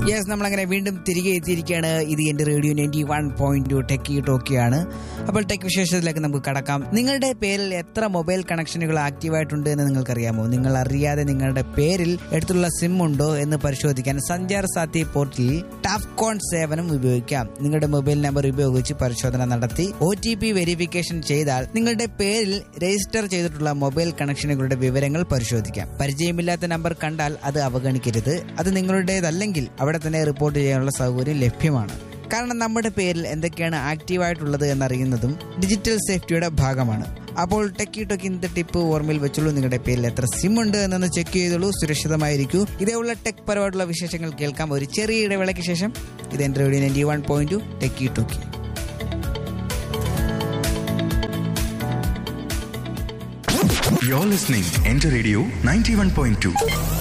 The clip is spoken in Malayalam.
യെസ് നമ്മളങ്ങനെ വീണ്ടും തിരികെ എത്തിയിരിക്കുകയാണ് ഇത് എന്റെ radio ninety one point two techie ടോക്കിയാണ് അപ്പോൾ ടെക് വിശേഷത്തിലേക്ക് നമുക്ക് കടക്കാം നിങ്ങളുടെ പേരിൽ എത്ര മൊബൈൽ കണക്ഷനുകൾ ആക്റ്റീവായിട്ടുണ്ട് എന്ന് നിങ്ങൾക്കറിയാമോ നിങ്ങൾ അറിയാതെ നിങ്ങളുടെ പേരിൽ എടുത്തുള്ള സിം ഉണ്ടോ എന്ന് പരിശോധിക്കാൻ സഞ്ചാർ സാത്തി പോർട്ടലിൽ ടാഫ്കോൺ സേവനം ഉപയോഗിക്കാം നിങ്ങളുടെ മൊബൈൽ നമ്പർ ഉപയോഗിച്ച് പരിശോധന നടത്തി ഒ ടി പി വെരിഫിക്കേഷൻ ചെയ്താൽ നിങ്ങളുടെ പേരിൽ രജിസ്റ്റർ ചെയ്തിട്ടുള്ള മൊബൈൽ കണക്ഷനുകളുടെ വിവരങ്ങൾ പരിശോധിക്കാം പരിചയമില്ലാത്ത നമ്പർ കണ്ടാൽ അത് അവഗണിക്കരുത് അത് നിങ്ങളുടേതല്ലെങ്കിൽ അവിടെ തന്നെ റിപ്പോർട്ട് ചെയ്യാനുള്ള സൗകര്യം ലഭ്യമാണ് കാരണം നമ്മുടെ പേരിൽ എന്തൊക്കെയാണ് ആക്റ്റീവായിട്ടുള്ളത് എന്നറിയുന്നതും ഡിജിറ്റൽ സേഫ്റ്റിയുടെ ഭാഗമാണ് അപ്പോൾ ടെക്കി ടൊക്കി ഇന്നത്തെ ടിപ്പ് ഓർമ്മയിൽ വെച്ചുള്ളൂ നിങ്ങളുടെ പേരിൽ എത്ര സിം ഉണ്ട് എന്നൊന്ന് ചെക്ക് ചെയ്തോളൂ സുരക്ഷിതമായിരിക്കൂ ഇതേയുള്ള ടെക് പരമായിട്ടുള്ള വിശേഷങ്ങൾ കേൾക്കാം ഒരു ചെറിയ ഇടവേളയ്ക്ക് ശേഷം ഇത് എൻ്റെ radio ninety one point two techie talkie You're listening Enter Radio 91.2.